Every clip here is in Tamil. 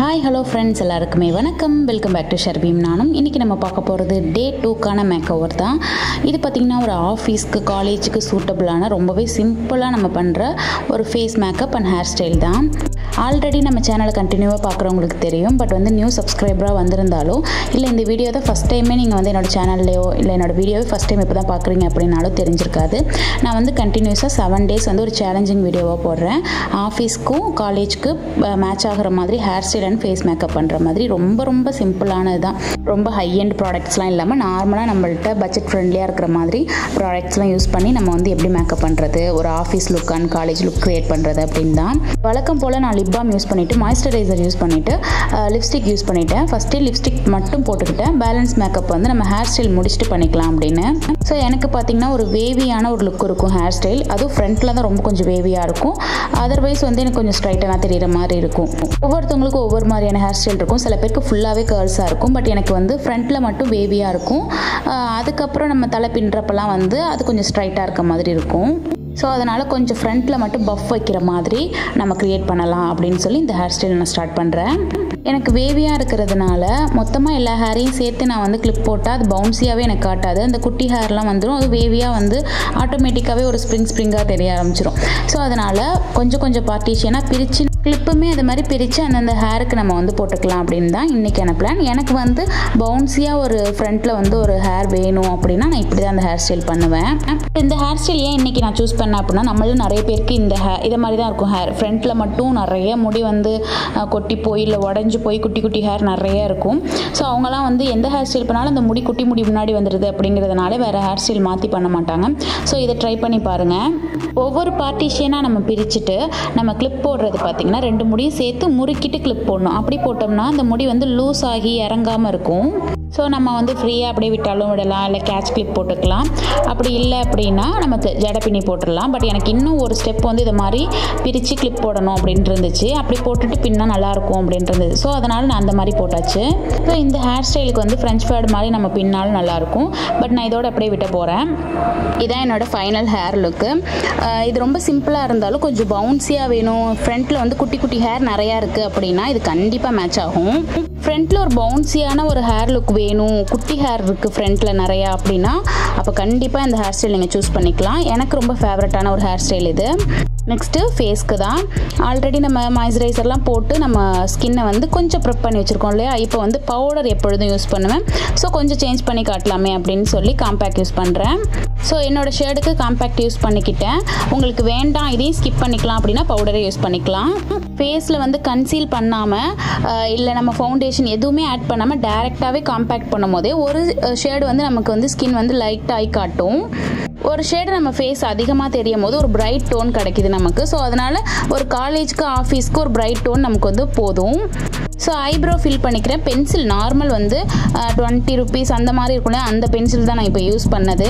ஹாய் ஹலோ ஃப்ரெண்ட்ஸ் எல்லாருக்குமே வணக்கம் வெல்கம் பேக் டு ஷர்பீம் நானும் இன்றைக்கி நம்ம பார்க்க போகிறது டே டூக்கான மேக் ஓவர் தான் இது பார்த்திங்கன்னா ஒரு ஆஃபீஸ்க்கு காலேஜுக்கு சூட்டபிளான ரொம்பவே சிம்பிளாக நம்ம பண்ணுற ஒரு face makeup and hair style தான் ஆல்ரெடி நம்ம சேனலை கண்டினியூவாக பார்க்குறவங்களுக்கு தெரியும் பட் வந்து நியூ சப்ஸ்கிரைபராக வந்திருந்தாலோ இல்லை இந்த வீடியோ தான் ஃபஸ்ட் டைமே நீங்கள் வந்து என்னோட சேனல்லையோ இல்லை என்னோட வீடியோவை ஃபஸ்ட் டைம் இப்போ தான் பார்க்குறீங்க அப்படின்னாலும் தெரிஞ்சிருக்காது நான் வந்து கண்டினியூஸாக செவன் டேஸ் வந்து ஒரு சேலஞ்சிங் வீடியோவாக போடுறேன் ஆஃபீஸ்க்கும் காலேஜ்க்கு மேட்ச் ஆகிற மாதிரி hair style and face makeup பண்ணுற மாதிரி ரொம்ப ரொம்ப சிம்பிளானது தான் ரொம்ப ஹை எண்ட் ப்ராடக்ட்ஸ்லாம் இல்லாமல் நார்மலாக நம்மள்ட்ட பட்ஜெட் ஃப்ரெண்ட்லியாக இருக்கிற மாதிரி ப்ராடக்ட்ஸ்லாம் யூஸ் பண்ணி நம்ம வந்து எப்படி மேக்கப் பண்ணுறது ஒரு office look and college look create பண்ணுறது அப்படின்னு தான் வழக்கம் போல் நான் லிப் பாம் யூஸ் பண்ணிவிட்டு மாய்ஸ்சரைசர் யூஸ் பண்ணிவிட்டு லிப்ஸ்டிக் யூஸ் பண்ணிட்டேன் ஃபஸ்ட்டு லிப்ஸ்டிக் மட்டும் போட்டுக்கிட்டேன் பேலன்ஸ் மேக்கப் வந்து நம்ம ஹேர் ஸ்டைல் முடிச்சுட்டு பண்ணிக்கலாம் அப்படின்னு ஸோ எனக்கு பார்த்தீங்கன்னா ஒரு வேவியான ஒரு லுக் இருக்கும் ஹேர் ஸ்டைல் அதுவும் ஃப்ரண்ட்டில் தான் ரொம்ப கொஞ்சம் வேவியாக இருக்கும் அதர்வைஸ் வந்து எனக்கு கொஞ்சம் ஸ்ட்ரைட்டனாக தெரிகிற மாதிரி இருக்கும் ஒவ்வொருத்தவங்களுக்கும் ஒவ்வொரு மாதிரியான ஹேர் ஸ்டைல் இருக்கும் சில பேருக்கு ஃபுல்லாகவே கேர்ள்ஸாக இருக்கும் பட் எனக்கு வந்து ஃப்ரண்ட்டில் மட்டும் வேவியாக இருக்கும் அதுக்கப்புறம் நம்ம தலை பின்றப்பெல்லாம் வந்து அது கொஞ்சம் ஸ்ட்ரைட்டாக இருக்க மாதிரி இருக்கும் ஸோ அதனால் கொஞ்சம் ஃப்ரண்ட்டில் மட்டும் பஃப் வைக்கிற மாதிரி நம்ம க்ரியேட் பண்ணலாம் அப்படின்னு சொல்லி இந்த ஹேர் ஸ்டைல் நான் ஸ்டார்ட் பண்ணுறேன் எனக்கு வேவியாக இருக்கிறதுனால மொத்தமாக எல்லா ஹேரையும் சேர்த்து நான் வந்து கிளிப் போட்டால் அது பவுன்ஸியாகவே எனக்கு காட்டாது அந்த குட்டி ஹேர்லாம் வந்துடும் அது வேவியாக வந்து ஆட்டோமேட்டிக்காகவே ஒரு ஸ்ப்ரிங் ஸ்ப்ரிங்காக தெரிய ஆரம்பிச்சிடும் ஸோ அதனால் கொஞ்சம் கொஞ்சம் பார்ட்டிஷனாக பிரித்து கிளிப்புமே அது மாதிரி பிரித்து அந்தந்த ஹேருக்கு நம்ம வந்து போட்டுக்கலாம் அப்படின்னு தான் இன்றைக்கான பிளான் எனக்கு வந்து பவுன்ஸியாக ஒரு ஃப்ரண்ட்டில் வந்து ஒரு ஹேர் வேணும் அப்படின்னா நான் இப்படி தான் அந்த ஹேர் ஸ்டைல் பண்ணுவேன் இந்த ஹேர் ஸ்டைல் ஏன் இன்றைக்கி நான் சூஸ் பண்ணேன் அப்படின்னா நம்மளும் நிறைய பேருக்கு இந்த ஹே இதை மாதிரி தான் இருக்கும் ஹேர் ஃப்ரண்ட்டில் மட்டும் நிறைய முடி வந்து கொட்டி போய் இல்லை உடஞ்சி போய் குட்டி குட்டி ஹேர் நிறைய இருக்கும் ஸோ அவங்களாம் வந்து எந்த ஹேர் ஸ்டைல் பண்ணாலும் அந்த முடி குட்டி முடி முன்னாடி வந்துடுது அப்படிங்கிறதுனால வேறு ஹேர் ஸ்டைல் மாற்றி பண்ண மாட்டாங்க ஸோ இதை ட்ரை பண்ணி பாருங்கள் ஒவ்வொரு பார்ட்டிஷியனாக நம்ம பிரிச்சுட்டு நம்ம கிளிப் போடுறது பார்த்திங்கன்னா ரெண்டு முடியும் சேர்த்து முறுக்கிட்டு கிளிப் போடணும் அப்படி போட்டோம்னா அந்த முடி வந்து லூஸ் ஆகி இறங்காமல் இருக்கும் ஸோ நம்ம வந்து ஃப்ரீயாக அப்படியே விட்டாலும் விடலாம் இல்லை கேட்ச் கிளிப் போட்டுக்கலாம் அப்படி இல்லை அப்படின்னா நமக்கு ஜட பின்னி போட்டுடலாம் பட் எனக்கு இன்னும் ஒரு ஸ்டெப் வந்து இது மாதிரி பிரித்து கிளிப் போடணும் அப்படின்ட்டு இருந்துச்சு அப்படி போட்டுட்டு பின்னா நல்லாயிருக்கும் அப்படின்ட்டு இருந்தது ஸோ அதனால் நான் அந்த மாதிரி போட்டாச்சு ஸோ இந்த ஹேர் ஸ்டைலுக்கு வந்து ஃப்ரெஞ்ச் ஃபேர்டு மாதிரி நம்ம பின்னாலும் நல்லாயிருக்கும் பட் நான் இதோட அப்படியே விட்ட போகிறேன் இதான் என்னோடய ஃபைனல் ஹேர் லுக்கு இது ரொம்ப சிம்பிளாக இருந்தாலும் கொஞ்சம் பவுன்ஸியாக வேணும் ஃப்ரண்ட்டில் வந்து குட்டி குட்டி ஹேர் நிறையா இருக்குது அப்படின்னா இது கண்டிப்பாக மேட்ச் ஆகும் ஃப்ரண்ட்டில் ஒரு பவுன்ஸியான ஒரு ஹேர் லுக் வேணும் குட்டி ஹேர் இருக்குது ஃப்ரண்ட்டில் நிறையா அப்படின்னா அப்போ கண்டிப்பாக இந்த ஹேர் ஸ்டைல் நீங்கள் சூஸ் பண்ணிக்கலாம் எனக்கு ரொம்ப ஃபேவரட்டான ஒரு ஹேர் ஸ்டைல் இது நெக்ஸ்ட்டு ஃபேஸ்க்கு தான் ஆல்ரெடி நம்ம மாய்ஸ்சரைசர்லாம் போட்டு நம்ம ஸ்கின்னை வந்து கொஞ்சம் ப்ரிப் பண்ணி வச்சுருக்கோம் இல்லையா இப்போ வந்து பவுடர் எப்பொழுதும் யூஸ் பண்ணுவேன் ஸோ கொஞ்சம் சேஞ்ச் பண்ணி காட்டலாமே அப்படின்னு சொல்லி காம்பேக்ட் யூஸ் பண்ணுறேன் ஸோ என்னோடய ஷேடுக்கு காம்பேக்ட் யூஸ் பண்ணிக்கிட்டேன் உங்களுக்கு வேண்டாம் இதையும் ஸ்கிப் பண்ணிக்கலாம் அப்படின்னா பவுடரை யூஸ் பண்ணிக்கலாம் ஃபேஸில் வந்து கன்சீல் பண்ணாமல் இல்லை நம்ம ஃபவுண்டேஷன் எதுவுமே ஆட் பண்ணாமல் டேரெக்டாகவே காம்பேக்ட் பண்ணும் போதே ஒரு ஷேடு வந்து நமக்கு வந்து ஸ்கின் வந்து லைட்டாகி காட்டும் ஒரு ஷேடு நம்ம ஃபேஸ் அதிகமாக தெரியும் போது ஒரு பிரைட் டோன் கிடைக்கிது நமக்கு ஸோ அதனால் ஒரு காலேஜ்க்கு ஆஃபீஸ்க்கு ஒரு பிரைட் டோன் நமக்கு வந்து போதும் ஸோ ஐப்ரோ ஃபில் பண்ணிக்கிறேன் பென்சில் நார்மல் வந்து டுவெண்ட்டி ருபீஸ் அந்த மாதிரி இருக்கும்ல அந்த பென்சில் தான் நான் இப்போ யூஸ் பண்ணது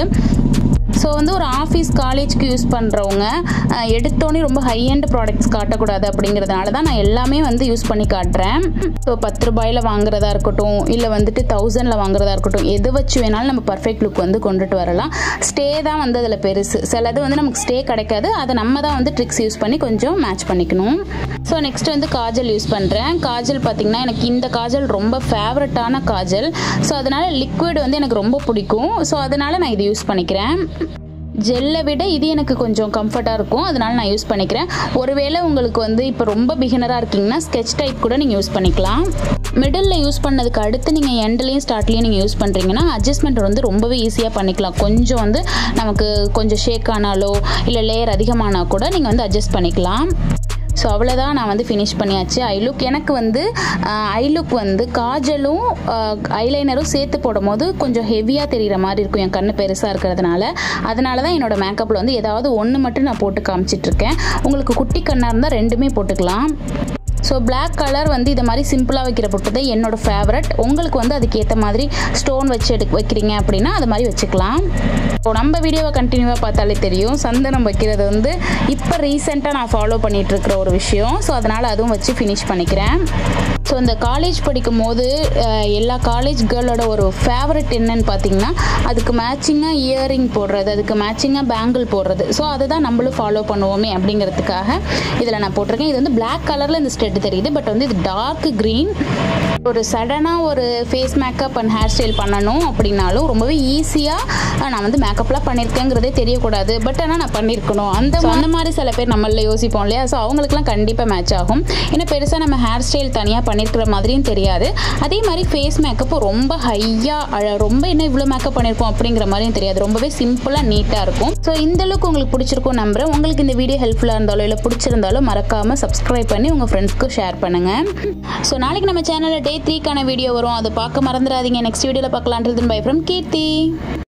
ஸோ வந்து ஒரு ஆஃபீஸ் காலேஜ்க்கு யூஸ் பண்ணுறவங்க எடுத்தோடனே ரொம்ப ஹை அண்ட் ப்ராடக்ட்ஸ் காட்டக்கூடாது அப்படிங்கிறதுனால தான் நான் எல்லாமே வந்து யூஸ் பண்ணி காட்டுறேன் ஸோ பத்து ரூபாயில் வாங்குறதா இருக்கட்டும் இல்லை வந்துட்டு தௌசண்டில் வாங்குறதா இருக்கட்டும் எது வச்சு வேணாலும் நம்ம பர்ஃபெக்ட் லுக் வந்து கொண்டுட்டு வரலாம் ஸ்டே தான் வந்து அதில் பெருசு சிலது வந்து நமக்கு ஸ்டே கிடைக்காது அதை நம்ம தான் வந்து ட்ரிக்ஸ் யூஸ் பண்ணி கொஞ்சம் மேட்ச் பண்ணிக்கணும் ஸோ நெக்ஸ்ட் வந்து காஜல் யூஸ் பண்ணுறேன் காஜல் பார்த்திங்கன்னா எனக்கு இந்த காஜல் ரொம்ப ஃபேவரட்டான காஜல் ஸோ அதனால் லிக்விட் வந்து எனக்கு ரொம்ப பிடிக்கும் ஸோ அதனால் நான் இது யூஸ் பண்ணிக்கிறேன் ஜெல்லை விட இது எனக்கு கொஞ்சம் கம்ஃபர்ட்டாக இருக்கும் அதனால நான் யூஸ் பண்ணிக்கிறேன் ஒருவேளை உங்களுக்கு வந்து இப்போ ரொம்ப பிகினராக இருக்கீங்கன்னா ஸ்கெச் டைப் கூட நீங்கள் யூஸ் பண்ணிக்கலாம் மிடில் யூஸ் பண்ணதுக்கு அடுத்து நீங்கள் எண்ட்லேயும் ஸ்டார்ட்லேயும் நீங்கள் யூஸ் பண்ணுறீங்கன்னா அட்ஜஸ்ட்மெண்ட் வந்து ரொம்பவே ஈஸியாக பண்ணிக்கலாம் கொஞ்சம் வந்து நமக்கு கொஞ்சம் ஷேக் ஆனாலோ இல்லை லேயர் அதிகமானால் கூட நீங்கள் வந்து அட்ஜஸ்ட் பண்ணிக்கலாம் ஸோ அவ்வளோதான் நான் வந்து ஃபினிஷ் பண்ணியாச்சு ஐ லுக் எனக்கு வந்து ஐ லுக் வந்து காஜலும் ஐலைனரும் சேர்த்து போடும் போது கொஞ்சம் ஹெவியாக தெரிகிற மாதிரி இருக்கும் என் கண்ணு பெருசாக இருக்கிறதுனால அதனால தான் என்னோடய மேக்கப்பில் வந்து ஏதாவது ஒன்று மட்டும் நான் போட்டு காமிச்சிட்ருக்கேன் உங்களுக்கு குட்டி கண்ணாக இருந்தால் ரெண்டுமே போட்டுக்கலாம் ஸோ பிளாக் கலர் வந்து இது மாதிரி சிம்பிளாக வைக்கிற பொட்டு தான் என்னோடய ஃபேவரட் உங்களுக்கு வந்து அதுக்கேற்ற மாதிரி ஸ்டோன் வச்சு எடு வைக்கிறீங்க அப்படின்னா அது மாதிரி வச்சுக்கலாம் ஸோ நம்ம வீடியோவை கண்டினியூவாக பார்த்தாலே தெரியும் சந்தனம் வைக்கிறது வந்து இப்போ ரீசெண்டாக நான் ஃபாலோ பண்ணிகிட்ருக்கிற ஒரு விஷயம் ஸோ அதனால் அதுவும் வச்சு ஃபினிஷ் பண்ணிக்கிறேன் ஸோ இந்த காலேஜ் படிக்கும் போது எல்லா காலேஜ் கேர்ளோட ஒரு ஃபேவரட் என்னன்னு பார்த்தீங்கன்னா அதுக்கு மேட்சிங்காக இயரிங் போடுறது அதுக்கு மேட்சிங்காக பேங்கிள் போடுறது ஸோ அதை தான் நம்மளும் ஃபாலோ பண்ணுவோமே அப்படிங்கிறதுக்காக இதில் நான் போட்டிருக்கேன் இது வந்து பிளாக் கலரில் இந்த ஸ்டெட் வந்துட்டு தெரியுது பட் வந்து இது டார்க் க்ரீன் ஒரு சடனாக ஒரு face makeup and hair style பண்ணணும் அப்படின்னாலும் ரொம்பவே ஈஸியாக நான் வந்து மேக்கப்லாம் பண்ணியிருக்கேங்கிறதே தெரியக்கூடாது பட் ஆனால் நான் பண்ணியிருக்கணும் அந்த அந்த மாதிரி சில பேர் நம்மள யோசிப்போம் இல்லையா ஸோ அவங்களுக்குலாம் கண்டிப்பாக மேட்ச் ஆகும் ஏன்னா பெருசாக நம்ம ஹேர் ஸ்டைல் தனியாக பண்ணியிருக்கிற மாதிரியும் தெரியாது அதே மாதிரி ஃபேஸ் மேக்கப்பும் ரொம்ப ஹையாக ரொம்ப என்ன இவ்வளோ மேக்கப் பண்ணியிருக்கோம் அப்படிங்கிற மாதிரியும் தெரியாது ரொம்பவே சிம்பிளாக நீட்டாக இருக்கும் ஸோ இந்த அளவுக்கு உங்களுக்கு பிடிச்சிருக்கும் நம்புறேன் உங்களுக்கு இந்த வீடியோ ஹெல்ப்ஃபுல்லாக இருந்தாலும் இல்லை பிடிச்சிருந்தாலும் மறக்காமல் சப்ஸ்கிரைப் பண்ணி உங்கள் ஃப்ரெண்ட்ஸ்க்கு ஷேர் பண்ணுங்கள் ஸோ நாளைக்கு நம்ம சேனலில் டே த்ரீக்கான வீடியோ வரும் அதை பார்க்க மறந்துடாதீங்க நெக்ஸ்ட் வீடியோவில் பார்க்கலாம் பை ஃப்ரம் கீர்த்தி